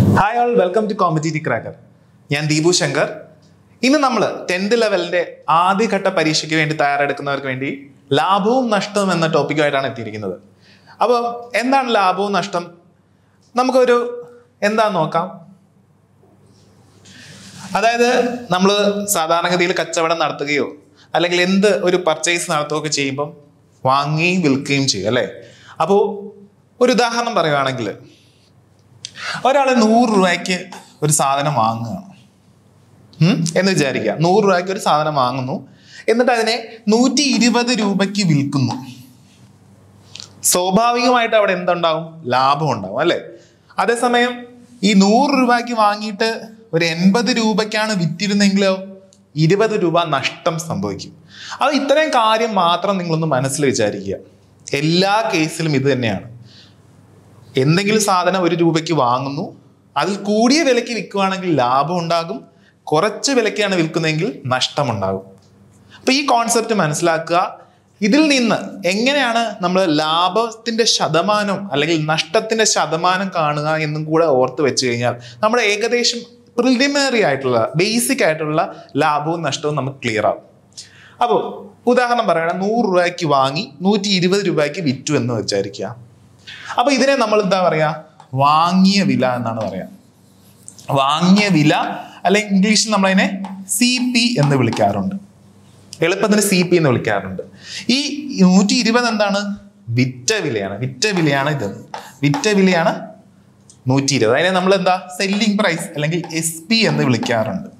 Hi all welcome to Competitive Cracker ഞാൻ ദീപു ശങ്കർ ഇന്ന് നമ്മൾ ടെൻത്ത് ലെവലിന്റെ ആദ്യഘട്ട പരീക്ഷയ്ക്ക് വേണ്ടി തയ്യാറെടുക്കുന്നവർക്ക് വേണ്ടി ലാഭവും നഷ്ടവും എന്ന ടോപ്പിക്കുമായിട്ടാണ് എത്തിയിരിക്കുന്നത് അപ്പോൾ എന്താണ് ലാഭവും നഷ്ടം നമുക്കൊരു എന്താ നോക്കാം അതായത് നമ്മൾ സാധാരണഗതിയിൽ കച്ചവടം നടത്തുകയോ അല്ലെങ്കിൽ എന്ത് ഒരു പർച്ചേസ് നടത്തുകയൊക്കെ ചെയ്യുമ്പം വാങ്ങുകയും വിൽക്കുകയും ചെയ്യും അല്ലേ അപ്പോൾ ഒരു ഉദാഹരണം പറയുകയാണെങ്കിൽ ഒരാൾ നൂറ് രൂപയ്ക്ക് ഒരു സാധനം വാങ്ങുകയാണ് ഉം? എന്ന് വിചാരിക്കുക നൂറ് രൂപയ്ക്ക് ഒരു സാധനം വാങ്ങുന്നു എന്നിട്ട് അതിനെ നൂറ്റി ഇരുപത് രൂപയ്ക്ക് വിൽക്കുന്നു സ്വാഭാവികമായിട്ട് അവിടെ എന്തുണ്ടാവും ലാഭം ഉണ്ടാവും അല്ലെ അതേസമയം ഈ നൂറ് രൂപയ്ക്ക് വാങ്ങിയിട്ട് ഒരു എൺപത് രൂപയ്ക്കാണ് വിറ്റിരുന്നെങ്കിലോ ഇരുപത് രൂപ നഷ്ടം സംഭവിക്കും അത് ഇത്രയും കാര്യം മാത്രം നിങ്ങളൊന്ന് മനസ്സിൽ വിചാരിക്കുക എല്ലാ കേസിലും ഇത് തന്നെയാണ് എന്തെങ്കിലും സാധനം ഒരു രൂപയ്ക്ക് വാങ്ങുന്നു അതിൽ കൂടിയ വിലയ്ക്ക് വിൽക്കുകയാണെങ്കിൽ ലാഭം ഉണ്ടാകും കുറച്ച് വിലയ്ക്കാണ് വിൽക്കുന്നതെങ്കിൽ നഷ്ടമുണ്ടാകും അപ്പൊ ഈ കോൺസെപ്റ്റ് മനസ്സിലാക്കുക ഇതിൽ നിന്ന് എങ്ങനെയാണ് നമ്മൾ ലാഭത്തിന്റെ ശതമാനം അല്ലെങ്കിൽ നഷ്ടത്തിന്റെ ശതമാനം കാണുക എന്നും കൂടെ ഓർത്ത് വെച്ച് കഴിഞ്ഞാൽ നമ്മുടെ ഏകദേശം പ്രിലിമിനറി ആയിട്ടുള്ള ബേസിക് ആയിട്ടുള്ള ലാഭവും നഷ്ടവും നമുക്ക് ക്ലിയർ ആവും അപ്പോൾ ഉദാഹരണം പറയണം നൂറ് രൂപയ്ക്ക് വാങ്ങി നൂറ്റി ഇരുപത് രൂപയ്ക്ക് വിറ്റു എന്ന് വിചാരിക്കുക അപ്പൊ ഇതിനെ നമ്മൾ എന്താ പറയാ വാങ്ങിയ വില എന്നാണ് പറയാ വാങ്ങിയ വില അല്ലെങ്കിൽ ഇംഗ്ലീഷിൽ നമ്മൾ അതിനെ സി പി എന്ന് വിളിക്കാറുണ്ട് എളുപ്പത്തിന് സി പി എന്ന് വിളിക്കാറുണ്ട് ഈ നൂറ്റി ഇരുപത് എന്താണ് വിറ്റ വിലയാണ് വിറ്റ വിലയാണ് ഇത് വിറ്റ വിലയാണ് നൂറ്റി ഇരുപത് അതിനെ നമ്മൾ എന്താ സെല്ലിംഗ് പ്രൈസ് അല്ലെങ്കിൽ എസ് പി എന്ന് വിളിക്കാറുണ്ട്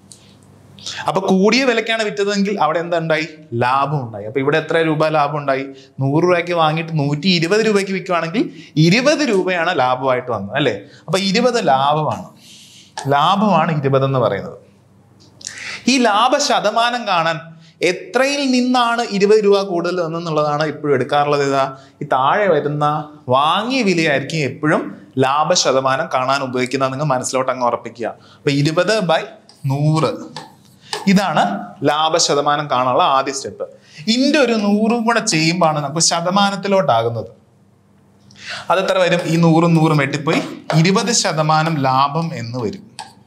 അപ്പൊ കൂടിയ വിലക്കാണ് വിറ്റതെങ്കിൽ അവിടെ എന്താ ഉണ്ടായി ലാഭം ഉണ്ടായി അപ്പൊ ഇവിടെ എത്ര രൂപ ലാഭം ഉണ്ടായി നൂറ് രൂപയ്ക്ക് വാങ്ങിയിട്ട് നൂറ്റി ഇരുപത് രൂപയ്ക്ക് വിൽക്കുവാണെങ്കിൽ ഇരുപത് രൂപയാണ് ലാഭമായിട്ട് വന്നത് അല്ലേ അപ്പൊ ഇരുപത് ലാഭമാണ് ലാഭമാണ് ഇരുപത് എന്ന് പറയുന്നത് ഈ ലാഭ ശതമാനം കാണാൻ എത്രയിൽ നിന്നാണ് ഇരുപത് രൂപ കൂടുതൽ വന്നെന്നുള്ളതാണ് എപ്പോഴും എടുക്കാറുള്ളത് ഇതാ ഈ താഴെ വരുന്ന വാങ്ങിയ വിലയായിരിക്കും എപ്പോഴും ലാഭ ശതമാനം കാണാൻ ഉപയോഗിക്കുന്നത് നിങ്ങൾ മനസ്സിലോട്ട് അങ്ങ് ഉറപ്പിക്കുക അപ്പൊ ഇരുപത് ബൈ നൂറ് ഇതാണ് ലാഭ ശതമാനം കാണാനുള്ള ആദ്യ സ്റ്റെപ്പ് ഇതിന്റെ ഒരു നൂറും കൂടെ ചെയ്യുമ്പോഴാണ് നമുക്ക് ശതമാനത്തിലോട്ടാകുന്നത് അതെത്ര വരും ഈ നൂറും നൂറും വെട്ടിപ്പോയി ഇരുപത് ശതമാനം ലാഭം എന്ന് വരും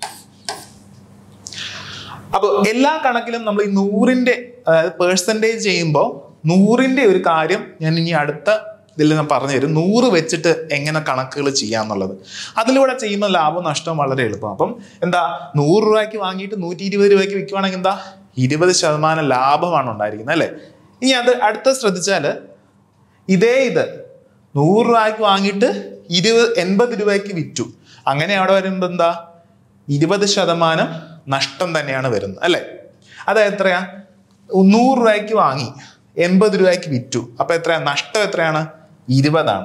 അപ്പോൾ എല്ലാ കണക്കിലും നമ്മൾ ഈ നൂറിന്റെ അതായത് പേഴ്സൻറ്റേജ് ചെയ്യുമ്പോൾ നൂറിന്റെ ഒരു കാര്യം ഞാൻ ഇനി അടുത്ത ഇതിൽ ഞാൻ പറഞ്ഞു തരും നൂറ് വെച്ചിട്ട് എങ്ങനെ കണക്കുകൾ ചെയ്യാന്നുള്ളത് അതിലൂടെ ചെയ്യുമ്പോൾ ലാഭം നഷ്ടം വളരെ എളുപ്പം അപ്പം എന്താ നൂറ് രൂപയ്ക്ക് വാങ്ങിയിട്ട് നൂറ്റി ഇരുപത് രൂപയ്ക്ക് വിൽക്കുവാണെങ്കിൽ എന്താ ഇരുപത് ശതമാനം ലാഭമാണ് ഉണ്ടായിരിക്കുന്നത് അല്ലേ ഇനി അത് അടുത്ത ശ്രദ്ധിച്ചാൽ ഇതേ ഇത് നൂറ് രൂപയ്ക്ക് വാങ്ങിയിട്ട് ഇരുപത് എൺപത് രൂപയ്ക്ക് വിറ്റു അങ്ങനെ അവിടെ വരുമ്പോൾ എന്താ ഇരുപത് ശതമാനം നഷ്ടം തന്നെയാണ് വരുന്നത് അല്ലേ അത് എത്രയാ നൂറ് രൂപയ്ക്ക് വാങ്ങി എൺപത് രൂപയ്ക്ക് വിറ്റു അപ്പൊ എത്രയാ നഷ്ടം എത്രയാണ് ഇരുപതാണ്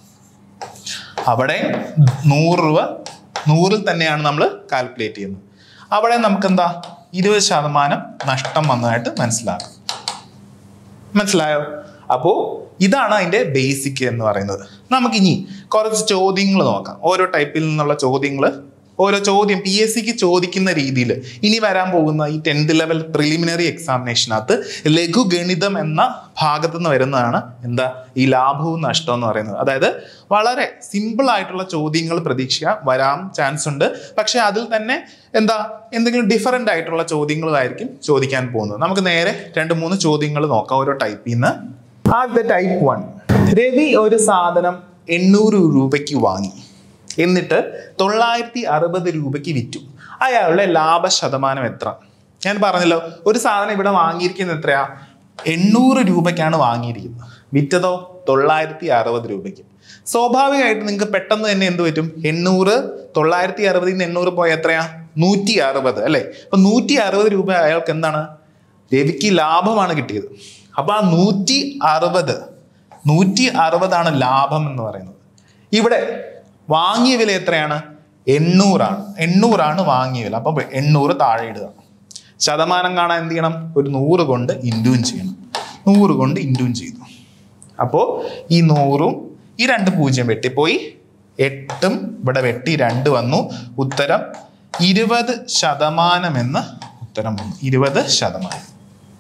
അവിടെ നൂറ് രൂപ നൂറിൽ തന്നെയാണ് നമ്മൾ കാൽക്കുലേറ്റ് ചെയ്യുന്നത് അവിടെ നമുക്ക് എന്താ ഇരുപത് ശതമാനം നഷ്ടം വന്നതായിട്ട് മനസ്സിലാകും മനസ്സിലായോ അപ്പോ ഇതാണ് അതിന്റെ ബേസിക് എന്ന് പറയുന്നത് നമുക്കിനി കുറച്ച് ചോദ്യങ്ങൾ നോക്കാം ഓരോ ടൈപ്പിൽ നിന്നുള്ള ചോദ്യങ്ങൾ ഓരോ ചോദ്യം പി എസ് സിക്ക് ചോദിക്കുന്ന രീതിയിൽ ഇനി വരാൻ പോകുന്ന ഈ ടെൻത്ത് ലെവൽ പ്രിലിമിനറി എക്സാമിനേഷനകത്ത് ലഘുഗണിതം എന്ന ഭാഗത്തു നിന്ന് വരുന്നതാണ് എന്താ ഈ ലാഭവും നഷ്ടവും എന്ന് പറയുന്നത് അതായത് വളരെ സിമ്പിൾ ആയിട്ടുള്ള ചോദ്യങ്ങൾ പ്രതീക്ഷിക്കാം വരാൻ ചാൻസ് ഉണ്ട് പക്ഷെ അതിൽ തന്നെ എന്താ എന്തെങ്കിലും ഡിഫറൻ്റ് ആയിട്ടുള്ള ചോദ്യങ്ങളായിരിക്കും ചോദിക്കാൻ പോകുന്നത് നമുക്ക് നേരെ രണ്ട് മൂന്ന് ചോദ്യങ്ങൾ നോക്കാം ഓരോ ടൈപ്പിൽ നിന്ന് ആദ്യത്തെ ടൈപ്പ് വൺ രവി ഒരു സാധനം എണ്ണൂറ് രൂപയ്ക്ക് വാങ്ങി എന്നിട്ട് തൊള്ളായിരത്തി അറുപത് രൂപയ്ക്ക് വിറ്റു അയാളുടെ ലാഭ ശതമാനം എത്ര ഞാൻ പറഞ്ഞല്ലോ ഒരു സാധനം ഇവിടെ വാങ്ങിയിരിക്കുന്നത് എത്രയാ എണ്ണൂറ് രൂപയ്ക്കാണ് വാങ്ങിയിരിക്കുന്നത് വിറ്റതോ തൊള്ളായിരത്തി അറുപത് രൂപയ്ക്ക് സ്വാഭാവികമായിട്ട് നിങ്ങൾക്ക് പെട്ടെന്ന് തന്നെ എന്ത് പറ്റും എണ്ണൂറ് തൊള്ളായിരത്തി അറുപതിൽ നിന്ന് എണ്ണൂറ് പോയ എത്രയാ നൂറ്റി അറുപത് അല്ലേ അപ്പൊ നൂറ്റി അറുപത് രൂപ അയാൾക്ക് എന്താണ് രവിക്ക് ലാഭമാണ് കിട്ടിയത് അപ്പൊ ആ നൂറ്റി അറുപത് നൂറ്റി അറുപതാണ് ലാഭം എന്ന് പറയുന്നത് ഇവിടെ വാങ്ങിയ വില എത്രയാണ് എണ്ണൂറാണ് എണ്ണൂറാണ് വാങ്ങിയ വില അപ്പൊ എണ്ണൂറ് താഴെ ഇടുക ശതമാനം കാണാൻ എന്ത് ചെയ്യണം ഒരു നൂറ് കൊണ്ട് ഇൻഡുവും ചെയ്യണം നൂറ് കൊണ്ട് ഇൻഡുവും ചെയ്തു അപ്പോൾ ഈ നൂറും ഈ രണ്ട് പൂജ്യം വെട്ടിപ്പോയി എട്ടും ഇവിടെ വെട്ടി രണ്ട് വന്നു ഉത്തരം ഇരുപത് ശതമാനം എന്ന് ഉത്തരം വന്നു ഇരുപത് ശതമാനം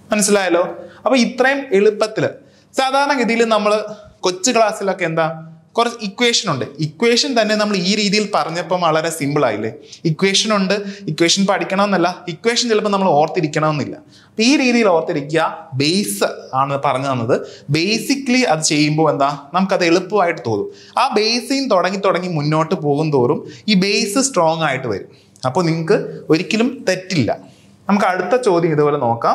മനസ്സിലായല്ലോ അപ്പൊ ഇത്രയും എളുപ്പത്തില് സാധാരണഗതിയിൽ നമ്മൾ കൊച്ചു ക്ലാസ്സിലൊക്കെ എന്താ കുറച്ച് ഇക്വേഷൻ ഉണ്ട് ഇക്വേഷൻ തന്നെ നമ്മൾ ഈ രീതിയിൽ പറഞ്ഞപ്പോൾ വളരെ സിമ്പിൾ ആയില്ലേ ഇക്വേഷൻ ഉണ്ട് ഇക്വേഷൻ പഠിക്കണമെന്നല്ല ഇക്വേഷൻ ചിലപ്പോൾ നമ്മൾ ഓർത്തിരിക്കണമെന്നില്ല അപ്പൊ ഈ രീതിയിൽ ഓർത്തിരിക്കുക ബേസ് ആണ് പറഞ്ഞു തന്നത് ബേസിക്കലി അത് ചെയ്യുമ്പോൾ എന്താ നമുക്കത് എളുപ്പമായിട്ട് തോന്നും ആ ബേസിൽ തുടങ്ങി തുടങ്ങി മുന്നോട്ട് പോകും തോറും ഈ ബേസ് സ്ട്രോങ് ആയിട്ട് വരും അപ്പോൾ നിങ്ങൾക്ക് ഒരിക്കലും തെറ്റില്ല നമുക്ക് അടുത്ത ചോദ്യം ഇതുപോലെ നോക്കാം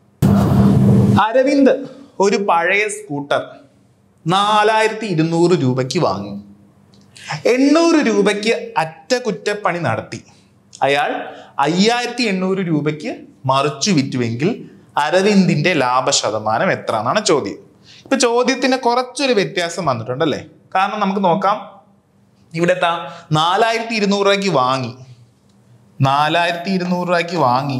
അരവിന്ദ് ഒരു പഴയ സ്കൂട്ടർ നാലായിരത്തി ഇരുന്നൂറ് രൂപയ്ക്ക് വാങ്ങി എണ്ണൂറ് രൂപയ്ക്ക് അറ്റകുറ്റപ്പണി നടത്തി അയാൾ അയ്യായിരത്തി എണ്ണൂറ് രൂപയ്ക്ക് മറിച്ചു വിറ്റുവെങ്കിൽ അരവിന്ദിന്റെ ലാഭ ശതമാനം എത്ര എന്നാണ് ചോദ്യം ഇപ്പൊ ചോദ്യത്തിന് കുറച്ചൊരു വ്യത്യാസം വന്നിട്ടുണ്ടല്ലേ കാരണം നമുക്ക് നോക്കാം ഇവിടെ എത്താ നാലായിരത്തി ഇരുന്നൂറ് രൂപയ്ക്ക് വാങ്ങി നാലായിരത്തി ഇരുന്നൂറ് രൂപയ്ക്ക് വാങ്ങി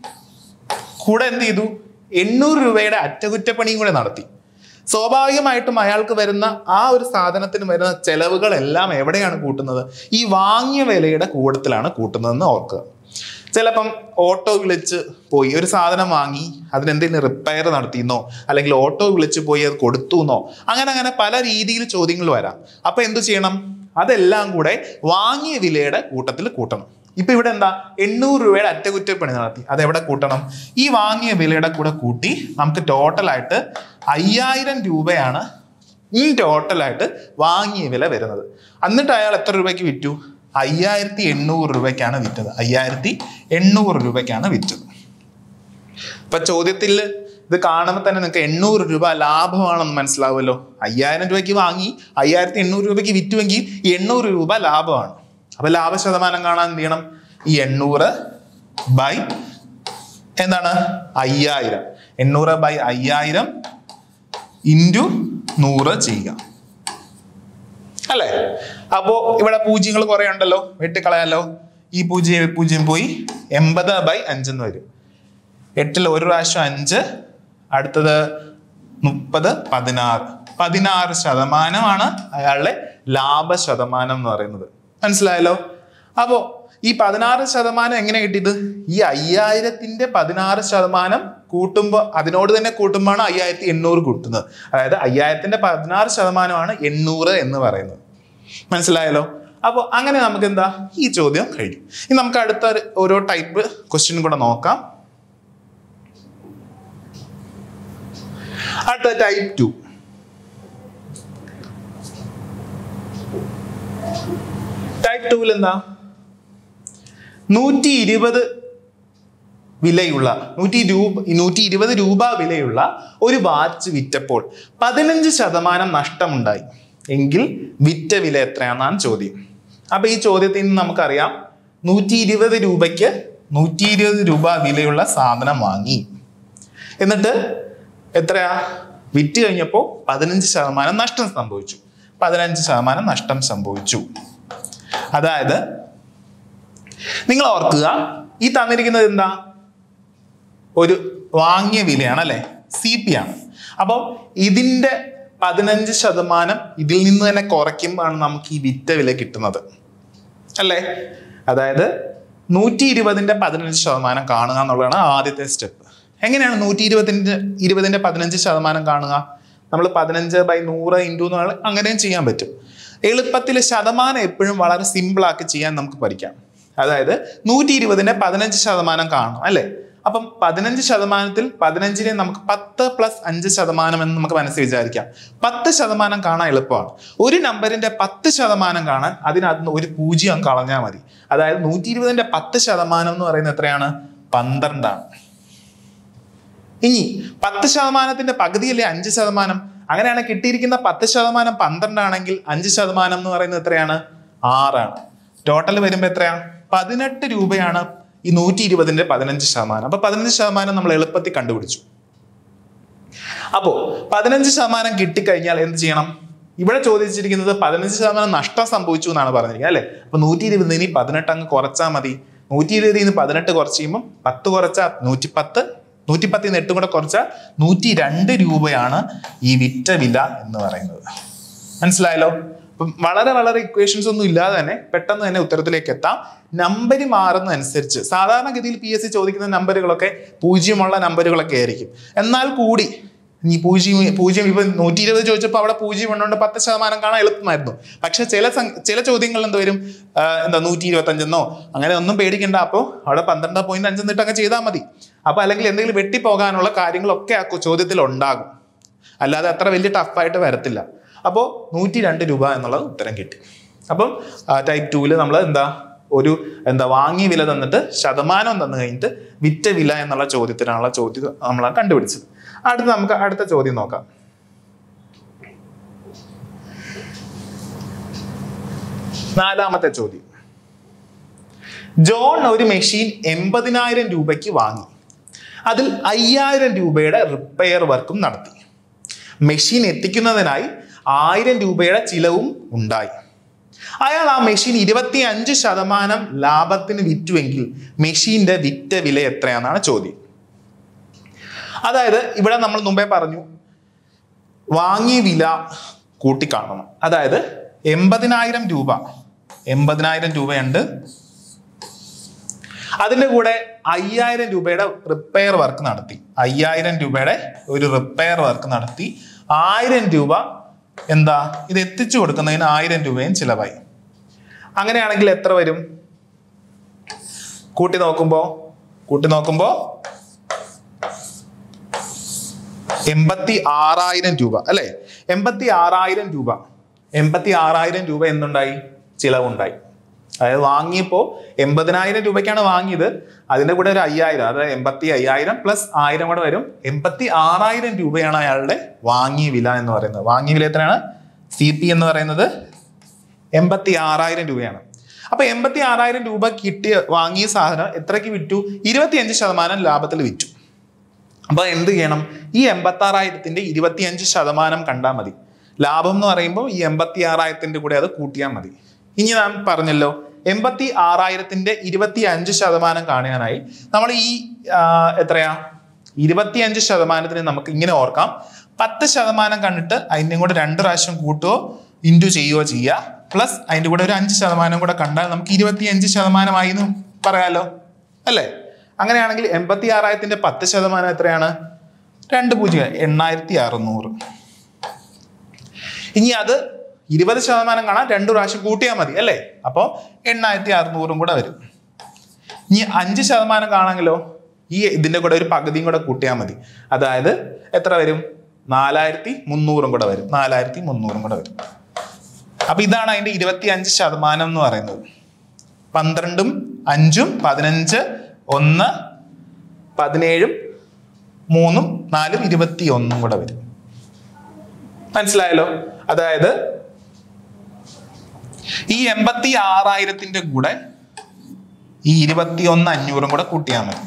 കൂടെ എന്ത് ചെയ്തു എണ്ണൂറ് രൂപയുടെ അറ്റകുറ്റപ്പണിയും കൂടെ നടത്തി സ്വാഭാവികമായിട്ടും അയാൾക്ക് വരുന്ന ആ ഒരു സാധനത്തിന് വരുന്ന ചെലവുകളെല്ലാം എവിടെയാണ് കൂട്ടുന്നത് ഈ വാങ്ങിയ വിലയുടെ കൂട്ടത്തിലാണ് കൂട്ടുന്നതെന്ന് ഓർക്കുക ചിലപ്പം ഓട്ടോ വിളിച്ച് പോയി ഒരു സാധനം വാങ്ങി അതിനെന്തെങ്കിലും റിപ്പയർ നടത്തിയെന്നോ അല്ലെങ്കിൽ ഓട്ടോ വിളിച്ച് പോയി അത് കൊടുത്തു എന്നോ അങ്ങനെ അങ്ങനെ പല രീതിയിൽ ചോദ്യങ്ങൾ വരാം അപ്പൊ എന്തു ചെയ്യണം അതെല്ലാം കൂടെ വാങ്ങിയ വിലയുടെ കൂട്ടത്തിൽ കൂട്ടണം ഇപ്പൊ ഇവിടെ എന്താ എണ്ണൂറ് രൂപയുടെ അറ്റകുറ്റപ്പണി നടത്തി അത് എവിടെ കൂട്ടണം ഈ വാങ്ങിയ വിലയുടെ കൂടെ കൂട്ടി നമുക്ക് ടോട്ടലായിട്ട് അയ്യായിരം രൂപയാണ് ഈ ടോട്ടലായിട്ട് വാങ്ങിയ വില വരുന്നത് എന്നിട്ട് അയാൾ എത്ര രൂപയ്ക്ക് വിറ്റു അയ്യായിരത്തി എണ്ണൂറ് രൂപയ്ക്കാണ് വിറ്റത് അയ്യായിരത്തി എണ്ണൂറ് രൂപയ്ക്കാണ് വിറ്റത് ഇപ്പൊ ചോദ്യത്തിൽ ഇത് കാണുമ്പോൾ തന്നെ നിങ്ങൾക്ക് എണ്ണൂറ് രൂപ ലാഭമാണെന്ന് മനസ്സിലാവുമല്ലോ അയ്യായിരം രൂപയ്ക്ക് വാങ്ങി അയ്യായിരത്തി എണ്ണൂറ് രൂപയ്ക്ക് വിറ്റുവെങ്കിൽ ഈ എണ്ണൂറ് രൂപ ലാഭമാണ് അപ്പൊ ലാഭ ശതമാനം കാണാൻ എന്ത് ചെയ്യണം ഈ എണ്ണൂറ് ബൈ എന്താണ് അയ്യായിരം എണ്ണൂറ് ബൈ അയ്യായിരം ഇൻറ്റു നൂറ് ചെയ്യുക അല്ലേ അപ്പോ ഇവിടെ പൂജ്യങ്ങൾ കുറെ ഉണ്ടല്ലോ വെട്ടിക്കളയാലോ ഈ പൂജ്യം പൂജ്യം പോയി എൺപത് ബൈ അഞ്ചെന്ന് വരും എട്ടിൽ ഒരു പ്രാവശ്യം അഞ്ച് അടുത്തത് മുപ്പത് പതിനാറ് പതിനാറ് ശതമാനമാണ് അയാളുടെ ലാഭ ശതമാനം എന്ന് പറയുന്നത് മനസ്സിലായല്ലോ അപ്പോ ഈ പതിനാറ് ശതമാനം എങ്ങനെ കിട്ടിയത് ഈ അയ്യായിരത്തിന്റെ പതിനാറ് ശതമാനം കൂട്ടുമ്പോൾ അതിനോട് തന്നെ കൂട്ടുമ്പോഴാണ് അയ്യായിരത്തി എണ്ണൂറ് കൂട്ടുന്നത് അതായത് അയ്യായിരത്തിന്റെ പതിനാറ് ശതമാനമാണ് എണ്ണൂറ് എന്ന് പറയുന്നത് മനസ്സിലായല്ലോ അപ്പോൾ അങ്ങനെ നമുക്ക് എന്താ ഈ ചോദ്യം കഴിഞ്ഞു ഇനി നമുക്ക് അടുത്ത ഒരു- ഓരോ ടൈപ്പ് ക്വസ്റ്റ്യൻ കൂടെ നോക്കാം അടുത്ത ടൈപ്പ് ടു ടൈപ്പ് ടൂവിൽ എന്താ നൂറ്റി ഇരുപത് വിലയുള്ള നൂറ്റി രൂപ നൂറ്റി ഇരുപത് രൂപ വിലയുള്ള ഒരു വാച്ച് വിറ്റപ്പോൾ പതിനഞ്ച് ശതമാനം നഷ്ടമുണ്ടായി എങ്കിൽ വിറ്റ വില എത്രയാണെന്നാണ് ചോദ്യം അപ്പൊ ഈ ചോദ്യത്തിൽ നിന്ന് നമുക്കറിയാം നൂറ്റി ഇരുപത് രൂപയ്ക്ക് നൂറ്റി ഇരുപത് രൂപ വിലയുള്ള സാധനം വാങ്ങി എന്നിട്ട് എത്രയാ വിറ്റ് കഴിഞ്ഞപ്പോൾ പതിനഞ്ച് ശതമാനം നഷ്ടം സംഭവിച്ചു പതിനഞ്ച് ശതമാനം നഷ്ടം സംഭവിച്ചു അതായത് നിങ്ങൾ ഓർക്കുക ഈ തന്നിരിക്കുന്നത് എന്താ ഒരു വാങ്ങിയ വിലയാണ് അല്ലെ സി പി ആണ് അപ്പം ഇതിന്റെ പതിനഞ്ച് ശതമാനം ഇതിൽ നിന്ന് തന്നെ കുറയ്ക്കുമ്പോഴാണ് നമുക്ക് ഈ വിറ്റ വില കിട്ടുന്നത് അല്ലേ അതായത് നൂറ്റി ഇരുപതിന്റെ പതിനഞ്ച് ശതമാനം കാണുക എന്നുള്ളതാണ് ആദ്യത്തെ സ്റ്റെപ്പ് എങ്ങനെയാണ് നൂറ്റി ഇരുപതിന്റെ ഇരുപതിന്റെ പതിനഞ്ച് ശതമാനം കാണുക നമ്മൾ പതിനഞ്ച് ബൈ നൂറ് ഇൻറ്റു എന്നുള്ള അങ്ങനെയും ചെയ്യാൻ പറ്റും എളുപ്പത്തിൽ ശതമാനം എപ്പോഴും വളരെ സിമ്പിൾ ആക്കി ചെയ്യാൻ നമുക്ക് പഠിക്കാം അതായത് നൂറ്റി ഇരുപതിന്റെ പതിനഞ്ച് ശതമാനം കാണും അല്ലേ അപ്പം പതിനഞ്ച് ശതമാനത്തിൽ പതിനഞ്ചിനെ നമുക്ക് പത്ത് പ്ലസ് അഞ്ച് ശതമാനം എന്ന് നമുക്ക് മനസ്സിൽ വിചാരിക്കാം പത്ത് ശതമാനം കാണാൻ എളുപ്പമാണ് ഒരു നമ്പറിന്റെ പത്ത് ശതമാനം കാണാൻ അതിനകത്ത് നിന്ന് ഒരു പൂജ്യം കളഞ്ഞാൽ മതി അതായത് നൂറ്റി ഇരുപതിന്റെ പത്ത് ശതമാനം എന്ന് പറയുന്നത് എത്രയാണ് പന്ത്രണ്ടാണ് ഇനി പത്ത് ശതമാനത്തിന്റെ പകുതിയല്ലേ അഞ്ച് ശതമാനം അങ്ങനെയാണ് കിട്ടിയിരിക്കുന്ന പത്ത് ശതമാനം പന്ത്രണ്ടാണെങ്കിൽ അഞ്ച് ശതമാനം എന്ന് പറയുന്നത് എത്രയാണ് ആറാണ് ടോട്ടൽ വരുമ്പോൾ എത്രയാ പതിനെട്ട് രൂപയാണ് ഈ നൂറ്റി ഇരുപതിന്റെ പതിനഞ്ച് ശതമാനം അപ്പൊ പതിനഞ്ച് ശതമാനം നമ്മൾ എളുപ്പത്തിൽ കണ്ടുപിടിച്ചു അപ്പോ പതിനഞ്ച് ശതമാനം കിട്ടിക്കഴിഞ്ഞാൽ എന്ത് ചെയ്യണം ഇവിടെ ചോദിച്ചിരിക്കുന്നത് പതിനഞ്ച് ശതമാനം നഷ്ടം സംഭവിച്ചു എന്നാണ് പറഞ്ഞിരിക്കുന്നത് അല്ലെ അപ്പൊ നൂറ്റി ഇരുപതിന് ഇനി പതിനെട്ട് അങ്ങ് കുറച്ചാൽ മതി നൂറ്റി ഇരുപതിൽ നിന്ന് പതിനെട്ട് കുറച്ച് കഴിയുമ്പോൾ പത്ത് കുറച്ചാൽ നൂറ്റി പത്ത് നൂറ്റി പത്തിൽ നിന്ന് എട്ടും കൂടെ കുറച്ചാൽ നൂറ്റി രണ്ട് രൂപയാണ് ഈ വിറ്റ വില എന്ന് പറയുന്നത് മനസ്സിലായല്ലോ അപ്പം വളരെ വളരെ ഇക്വേഷൻസ് ഒന്നും ഇല്ലാതെ തന്നെ പെട്ടെന്ന് തന്നെ ഉത്തരത്തിലേക്ക് എത്താം നമ്പർ മാറുന്നതനുസരിച്ച് സാധാരണഗതിയിൽ പി എസ് സി ചോദിക്കുന്ന നമ്പറുകളൊക്കെ പൂജ്യമുള്ള നമ്പറുകളൊക്കെ ആയിരിക്കും എന്നാൽ കൂടി ഇനി പൂജ്യം പൂജ്യം ഇപ്പൊ നൂറ്റി ഇരുപത് ചോദിച്ചപ്പോൾ അവിടെ പൂജ്യം എണ്ണുകൊണ്ട് പത്ത് ശതമാനം കാണാൻ എളുപ്പമായിരുന്നു പക്ഷെ ചില സം- ചില ചോദ്യങ്ങളിൽ എന്ത് വരും ആ, എന്താ നൂറ്റി ഇരുപത്തഞ്ചെന്നോ അങ്ങനെ ഒന്നും പേടിക്കണ്ട അപ്പോൾ അവിടെ പന്ത്രണ്ട് പോയിന്റ് അഞ്ചെന്നിട്ട് അങ്ങ് ചെയ്താൽ മതി അപ്പൊ അല്ലെങ്കിൽ എന്തെങ്കിലും വെട്ടിപ്പോകാനുള്ള കാര്യങ്ങളൊക്കെ ആ കു- ചോദ്യത്തിൽ ഉണ്ടാകും അല്ലാതെ അത്ര വലിയ ടഫായിട്ട് വരത്തില്ല അപ്പോൾ നൂറ്റി രണ്ട് രൂപ എന്നുള്ളത് ഉത്തരം കിട്ടി അപ്പം ടൈപ്പ് ടൂവിൽ നമ്മൾ എന്താ ഒരു എന്താ വാങ്ങിയ വില തന്നിട്ട് ശതമാനം തന്നു കഴിഞ്ഞിട്ട് വിറ്റ വില എന്നുള്ള ചോദ്യത്തിനാണുള്ള ചോദ്യം നമ്മൾ കണ്ടുപിടിച്ചത് അടുത്ത നമുക്ക് അടുത്ത ചോദ്യം നോക്കാം നാലാമത്തെ ചോദ്യം ജോൺ ഒരു മെഷീൻ എൺപതിനായിരം രൂപയ്ക്ക് വാങ്ങി അതിൽ അയ്യായിരം രൂപയുടെ റിപ്പയർ വർക്കും നടത്തി മെഷീൻ എത്തിക്കുന്നതിനായി ആയിരം രൂപയുടെ ചിലവും ഉണ്ടായി അയാൾ ആ മെഷീൻ ഇരുപത്തി അഞ്ച് ശതമാനം ലാഭത്തിന് വിറ്റുവെങ്കിൽ മെഷീന്റെ വിറ്റ വില എത്രയാണെന്നാണ് ചോദ്യം അതായത് ഇവിടെ നമ്മൾ മുമ്പേ പറഞ്ഞു വാങ്ങിയ വില കൂട്ടിക്കാണണം അതായത് എൺപതിനായിരം രൂപ എൺപതിനായിരം രൂപയുണ്ട് അതിന്റെ കൂടെ അയ്യായിരം രൂപയുടെ റിപ്പയർ വർക്ക് നടത്തി അയ്യായിരം രൂപയുടെ ഒരു റിപ്പയർ വർക്ക് നടത്തി ആയിരം രൂപ എന്താ ഇത് എത്തിച്ചു കൊടുക്കുന്നതിന് ആയിരം രൂപയും ചിലവായി അങ്ങനെയാണെങ്കിൽ എത്ര വരും കൂട്ടി നോക്കുമ്പോ കൂട്ടി നോക്കുമ്പോ എൺപത്തി ആറായിരം രൂപ അല്ലെ എൺപത്തി ആറായിരം രൂപ എൺപത്തി ആറായിരം രൂപ എന്തുണ്ടായി ചിലവുണ്ടായി അതായത് വാങ്ങിയപ്പോ എൺപതിനായിരം രൂപയ്ക്കാണ് വാങ്ങിയത് അതിന്റെ കൂടെ ഒരു അയ്യായിരം അതായത് എൺപത്തി അയ്യായിരം പ്ലസ് ആയിരം കൂടെ വരും എൺപത്തി ആറായിരം രൂപയാണ് അയാളുടെ വാങ്ങിയ വില എന്ന് പറയുന്നത് വാങ്ങിയ വില എത്രയാണ് സി പി എന്ന് പറയുന്നത് എൺപത്തി ആറായിരം രൂപയാണ് അപ്പൊ എൺപത്തി ആറായിരം രൂപ കിട്ടിയ വാങ്ങിയ സാധനം എത്രയ്ക്ക് വിറ്റു ഇരുപത്തിയഞ്ച് ശതമാനം ലാഭത്തിൽ വിറ്റു അപ്പൊ എന്ത് ചെയ്യണം ഈ എൺപത്തി ആറായിരത്തിന്റെ ഇരുപത്തിയഞ്ച് ശതമാനം കണ്ടാൽ മതി ലാഭം എന്ന് പറയുമ്പോൾ ഈ എൺപത്തി ആറായിരത്തിന്റെ കൂടെ അത് കൂട്ടിയാൽ മതി ഇനി നാം പറഞ്ഞല്ലോ എൺപത്തി ആറായിരത്തിന്റെ ഇരുപത്തി അഞ്ച് ശതമാനം കാണാനായി നമ്മൾ ഈ ആ, എത്രയാ ഇരുപത്തിയഞ്ച് ശതമാനത്തിന് നമുക്ക് ഇങ്ങനെ ഓർക്കാം പത്ത് ശതമാനം കണ്ടിട്ട് അതിൻ്റെ കൂടെ രണ്ട് പ്രാവശ്യം കൂട്ടുകയോ ഇൻറ്റു ചെയ്യുകയോ ചെയ്യുക പ്ലസ് അതിൻ്റെ കൂടെ ഒരു അഞ്ച് ശതമാനം കൂടെ കണ്ടാൽ നമുക്ക് ഇരുപത്തിയഞ്ച് ശതമാനമായി എന്ന് പറയാലോ അല്ലേ അങ്ങനെയാണെങ്കിൽ എൺപത്തി ആറായിരത്തിന്റെ പത്ത് ശതമാനം എത്രയാണ് രണ്ട് പൂജ്യം എണ്ണായിരത്തി അറുന്നൂറ് ഇനി അത് ഇരുപത് ശതമാനം കാണാൻ രണ്ടു പ്രാവശ്യം കൂട്ടിയാൽ മതി അല്ലേ അപ്പോൾ എണ്ണായിരത്തി അറുന്നൂറും കൂടെ വരും ഇനി അഞ്ച് ശതമാനം കാണാമെങ്കിലോ ഈ ഇതിന്റെ കൂടെ ഒരു പകുതിയും കൂടെ കൂട്ടിയാൽ മതി അതായത് എത്ര വരും നാലായിരത്തി മുന്നൂറും കൂടെ വരും നാലായിരത്തി മുന്നൂറും കൂടെ വരും അപ്പൊ ഇതാണ് അതിന്റെ ഇരുപത്തി അഞ്ച് ശതമാനം എന്ന് പറയുന്നത് പന്ത്രണ്ടും അഞ്ചും പതിനഞ്ച് ഒന്ന് പതിനേഴും മൂന്നും നാലും ഇരുപത്തി ഒന്നും കൂടെ വരും മനസ്സിലായല്ലോ അതായത് ഈ എൺപത്തി ആറായിരത്തിന്റെ കൂടെ ഈ ഇരുപത്തി ഒന്ന് അഞ്ഞൂറും കൂടെ കൂട്ടിയാൽ മതി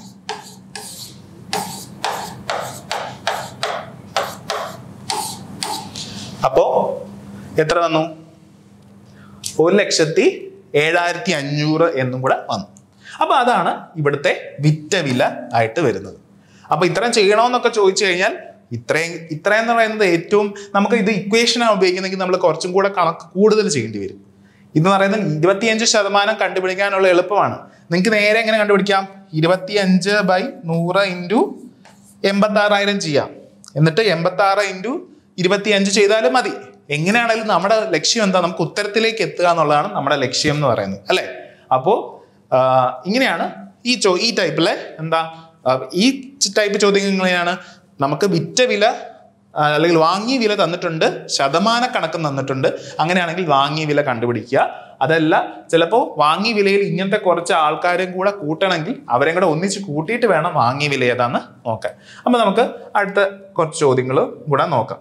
അപ്പോ എത്ര വന്നു ഒരു ലക്ഷത്തി ഏഴായിരത്തി അഞ്ഞൂറ് എന്നും കൂടെ വന്നു അപ്പൊ അതാണ് ഇവിടുത്തെ വിറ്റ വില ആയിട്ട് വരുന്നത് അപ്പൊ ഇത്രയും ചെയ്യണമെന്നൊക്കെ ചോദിച്ചു കഴിഞ്ഞാൽ ഇത്രയും ഇത്രയും എന്ന് പറയുന്നത് ഏറ്റവും നമുക്ക് ഇത് ഇക്വേഷനാണ് ഉപയോഗിക്കുന്നെങ്കിൽ നമ്മൾ കുറച്ചും കൂടെ കണക്ക് കൂടുതൽ ചെയ്യേണ്ടി വരും ഇതെന്ന് പറയുന്നത് ഇരുപത്തിയഞ്ച് ശതമാനം കണ്ടുപിടിക്കാനുള്ള എളുപ്പമാണ് നിങ്ങൾക്ക് നേരെ എങ്ങനെ കണ്ടുപിടിക്കാം ഇരുപത്തിയഞ്ച് ബൈ നൂറ് ഇൻറ്റു എൺപത്തി ആറായിരം ചെയ്യാം എന്നിട്ട് എൺപത്തി ആറ് ഇൻറ്റു ഇരുപത്തിയഞ്ച് ചെയ്താലും മതി എങ്ങനെയാണെങ്കിലും നമ്മുടെ ലക്ഷ്യം എന്താ നമുക്ക് ഉത്തരത്തിലേക്ക് എത്തുക എന്നുള്ളതാണ് നമ്മുടെ ലക്ഷ്യം എന്ന് പറയുന്നത് അല്ലേ അപ്പോൾ ഇങ്ങനെയാണ് ഈ ചോ ഈ ടൈപ്പിലെ എന്താ ആ, ഈ ടൈപ്പ് ചോദ്യങ്ങൾ എങ്ങനെയാണ് നമുക്ക് വിറ്റ വില ആ, അല്ലെങ്കിൽ വാങ്ങിയ വില തന്നിട്ടുണ്ട് ശതമാന കണക്ക് തന്നിട്ടുണ്ട് അങ്ങനെയാണെങ്കിൽ വാങ്ങിയ വില കണ്ടുപിടിക്കുക അതല്ല ചിലപ്പോൾ വാങ്ങിയ വിലയിൽ ഇങ്ങനത്തെ കുറച്ച് ആൾക്കാരും കൂടെ കൂട്ടണമെങ്കിൽ അവരെയും കൂടെ ഒന്നിച്ച് കൂട്ടിയിട്ട് വേണം വാങ്ങിയ വില ഏതാന്ന് നോക്കാൻ അപ്പൊ നമുക്ക് അടുത്ത കുറച്ച് ചോദ്യങ്ങൾ കൂടെ നോക്കാം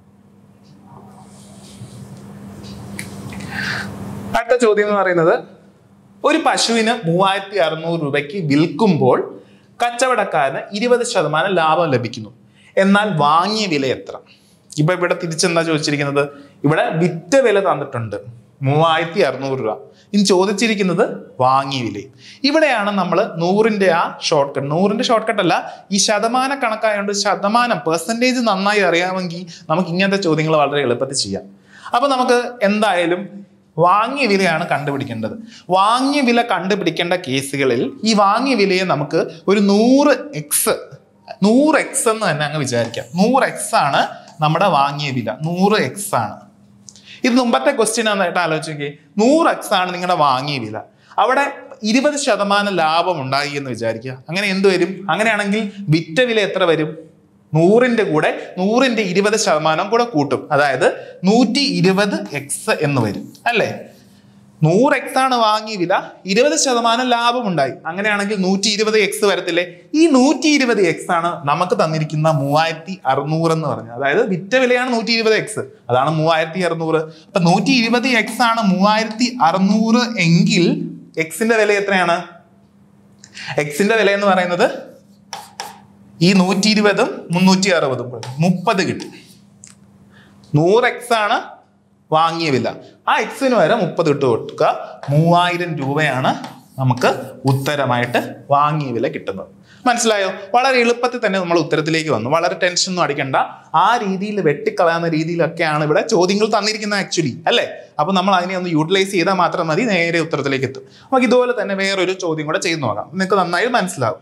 അടുത്ത ചോദ്യം എന്ന് പറയുന്നത് ഒരു പശുവിന് മൂവായിരത്തി അറുന്നൂറ് രൂപയ്ക്ക് വിൽക്കുമ്പോൾ കച്ചവടക്കാരന് ഇരുപത് ശതമാനം ലാഭം ലഭിക്കുന്നു എന്നാൽ വാങ്ങിയ വില എത്ര ഇപ്പൊ ഇവിടെ തിരിച്ചെന്താ ചോദിച്ചിരിക്കുന്നത് ഇവിടെ വിറ്റ വില തന്നിട്ടുണ്ട് മൂവായിരത്തി അറുന്നൂറ് രൂപ ഇനി ചോദിച്ചിരിക്കുന്നത് വാങ്ങിയ വില ഇവിടെയാണ് നമ്മൾ നൂറിന്റെ ആ ഷോർട്ട് കട്ട് നൂറിന്റെ ഷോർട്ട് കട്ട് അല്ല ഈ ശതമാന കണക്കായതുകൊണ്ട് ശതമാനം പെർസെൻറ്റേജ് നന്നായി അറിയാമെങ്കിൽ നമുക്ക് ഇങ്ങനത്തെ ചോദ്യങ്ങൾ വളരെ എളുപ്പത്തിൽ ചെയ്യാം അപ്പൊ നമുക്ക് എന്തായാലും വാങ്ങിയ വിലയാണ് കണ്ടുപിടിക്കേണ്ടത് വാങ്ങിയ വില കണ്ടുപിടിക്കേണ്ട കേസുകളിൽ ഈ വാങ്ങിയ വിലയെ നമുക്ക് ഒരു നൂറ് എക്സ് നൂറ് എക്സ് എന്ന് തന്നെ അങ്ങ് വിചാരിക്കാം നൂറ് എക്സ് ആണ് നമ്മുടെ വാങ്ങിയ വില നൂറ് എക്സ് ആണ് ഇത് മുമ്പത്തെ ക്വസ്റ്റ്യൻ ആയിട്ട് ആലോചിക്കേ നൂറ് എക്സ് ആണ് നിങ്ങളുടെ വാങ്ങിയ വില അവിടെ ഇരുപത് ശതമാനം ലാഭം ഉണ്ടായി എന്ന് വിചാരിക്കുക അങ്ങനെ എന്ത് വരും അങ്ങനെയാണെങ്കിൽ വിറ്റ വില എത്ര വരും നൂറിന്റെ കൂടെ നൂറിന്റെ ഇരുപത് ശതമാനം കൂടെ കൂട്ടും അതായത് നൂറ്റി ഇരുപത് എക്സ് എന്ന് വരും അല്ലേ നൂറ് എക്സ് ആണ് വാങ്ങിയ വില ഇരുപത് ശതമാനം ലാഭമുണ്ടായി അങ്ങനെയാണെങ്കിൽ നൂറ്റി ഇരുപത് എക്സ് വരത്തില്ലേ ഈ നൂറ്റി ഇരുപത് എക്സ് ആണ് നമുക്ക് തന്നിരിക്കുന്ന മൂവായിരത്തി അറുന്നൂറ് എന്ന് പറഞ്ഞത് അതായത് വിറ്റ വിലയാണ് നൂറ്റി ഇരുപത് എക്സ് അതാണ് മൂവായിരത്തി അറുന്നൂറ് അപ്പൊ നൂറ്റി ഇരുപത് എക്സ് ആണ് മൂവായിരത്തി അറുന്നൂറ് എങ്കിൽ എക്സിന്റെ വില എത്രയാണ് എക്സിന്റെ വില എന്ന് പറയുന്നത് ഈ നൂറ്റി ഇരുപതും മുന്നൂറ്റി അറുപതും കൂടെ മുപ്പത് കിട്ടും നൂറ് എക്സ് ആണ് വാങ്ങിയ വില ആ എക്സിന് വരെ മുപ്പത് ഇട്ട് കൊടുക്കുക മൂവായിരം രൂപയാണ് നമുക്ക് ഉത്തരമായിട്ട് വാങ്ങിയ വില കിട്ടുന്നത് മനസ്സിലായോ വളരെ എളുപ്പത്തിൽ തന്നെ നമ്മൾ ഉത്തരത്തിലേക്ക് വന്നു വളരെ ടെൻഷൻ ഒന്നും അടിക്കണ്ട ആ രീതിയിൽ വെട്ടിക്കളയാവുന്ന രീതിയിലൊക്കെയാണ് ഇവിടെ ചോദ്യങ്ങൾ തന്നിരിക്കുന്നത് ആക്ച്വലി അല്ലേ അപ്പൊ നമ്മൾ അതിനെ ഒന്ന് യൂട്ടിലൈസ് ചെയ്താൽ മാത്രം മതി നേരെ ഉത്തരത്തിലേക്ക് എത്തും നമുക്ക് ഇതുപോലെ തന്നെ വേറൊരു ചോദ്യം കൂടെ ചെയ്തു നോക്കാം നിങ്ങൾക്ക് നന്നായി മനസ്സിലാവും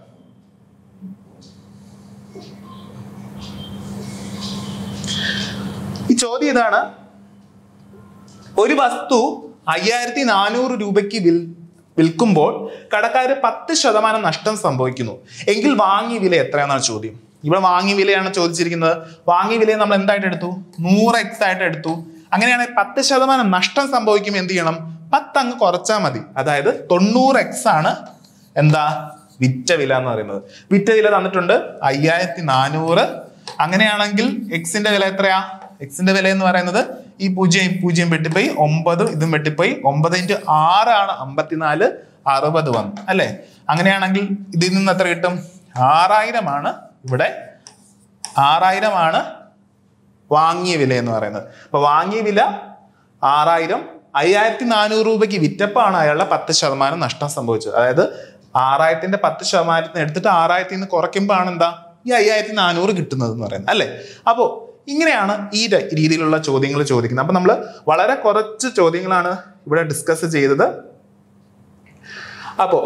ഈ ചോദ്യം ഇതാണ് ഒരു വസ്തു അയ്യായിരത്തി നാനൂറ് രൂപയ്ക്ക് വിൽ വിൽക്കുമ്പോൾ കടക്കാര് പത്ത് ശതമാനം നഷ്ടം സംഭവിക്കുന്നു എങ്കിൽ വാങ്ങിയ വില എത്രയാണെന്നാണ് ചോദ്യം ഇവിടെ വാങ്ങിയ വിലയാണ് ചോദിച്ചിരിക്കുന്നത് വാങ്ങിയ വിലയെ നമ്മൾ എന്തായിട്ട് എടുത്തു നൂറ് എക്സ് ആയിട്ട് എടുത്തു അങ്ങനെയാണെങ്കിൽ പത്ത് ശതമാനം നഷ്ടം സംഭവിക്കും എന്ത് ചെയ്യണം പത്ത് അങ്ങ് കുറച്ചാൽ മതി അതായത് തൊണ്ണൂറ് എക്സ് ആണ് എന്താ വിറ്റ വില എന്ന് പറയുന്നത് വിറ്റ വില തന്നിട്ടുണ്ട് അയ്യായിരത്തി നാനൂറ് അങ്ങനെയാണെങ്കിൽ എക്സിന്റെ വില എത്രയാ എക്സിന്റെ വില എന്ന് പറയുന്നത് ഈ പൂജ്യം ഈ പൂജ്യം വെട്ടിപ്പോയി ഒമ്പതും ഇതും വെട്ടിപ്പോയി ഒമ്പത് ഇൻറ്റു ആറാണ് അമ്പത്തിനാല് അറുപത് വന്നു അല്ലേ അങ്ങനെയാണെങ്കിൽ ഇതിൽ നിന്ന് എത്ര കിട്ടും ആറായിരമാണ് ഇവിടെ ആറായിരമാണ് വാങ്ങിയ വില എന്ന് പറയുന്നത് അപ്പൊ വാങ്ങിയ വില ആറായിരം അയ്യായിരത്തി നാനൂറ് രൂപയ്ക്ക് വിറ്റപ്പാണ് അയാളുടെ പത്ത് ശതമാനം നഷ്ടം സംഭവിച്ചത് അതായത് ആറായിരത്തിന്റെ പത്ത് ശതമാനത്തിന് എടുത്തിട്ട് ആറായിരത്തിൽ നിന്ന് കുറയ്ക്കുമ്പോഴാണ് എന്താ ഈ അയ്യായിരത്തി നാനൂറ് കിട്ടുന്നത് എന്ന് പറയുന്നത് അല്ലേ അപ്പോൾ ഇങ്ങനെയാണ് ഈ ര- രീതിയിലുള്ള ചോദ്യങ്ങൾ ചോദിക്കുന്നത് അപ്പൊ നമ്മൾ വളരെ കുറച്ച് ചോദ്യങ്ങളാണ് ഇവിടെ ഡിസ്കസ് ചെയ്തത് അപ്പോ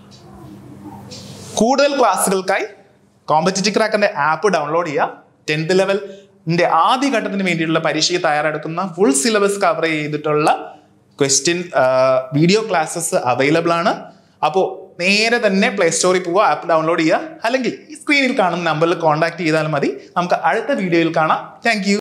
കൂടുതൽ ക്ലാസ്സുകൾക്കായി കോമ്പറ്റിറ്റീവ് ക്രാക്കറിന്റെ ആപ്പ് ഡൗൺലോഡ് ചെയ്യുക ടെൻത്ത് ലെവലിന്റെ ആദ്യ ഘട്ടത്തിന് വേണ്ടിയിട്ടുള്ള പരീക്ഷയ്ക്ക് തയ്യാറെടുക്കുന്ന ഫുൾ സിലബസ് കവർ ചെയ്തിട്ടുള്ള ക്വസ്റ്റ്യൻ വീഡിയോ ക്ലാസ്സസ് അവൈലബിൾ ആണ് അപ്പോൾ നേരെ തന്നെ പ്ലേ സ്റ്റോറിൽ പോവുക ആപ്പ് ഡൗൺലോഡ് ചെയ്യുക അല്ലെങ്കിൽ ഈ സ്ക്രീനിൽ കാണുന്ന നമ്പറിൽ കോൺടാക്ട് ചെയ്താൽ മതി നമുക്ക് അടുത്ത വീഡിയോയിൽ കാണാം താങ്ക്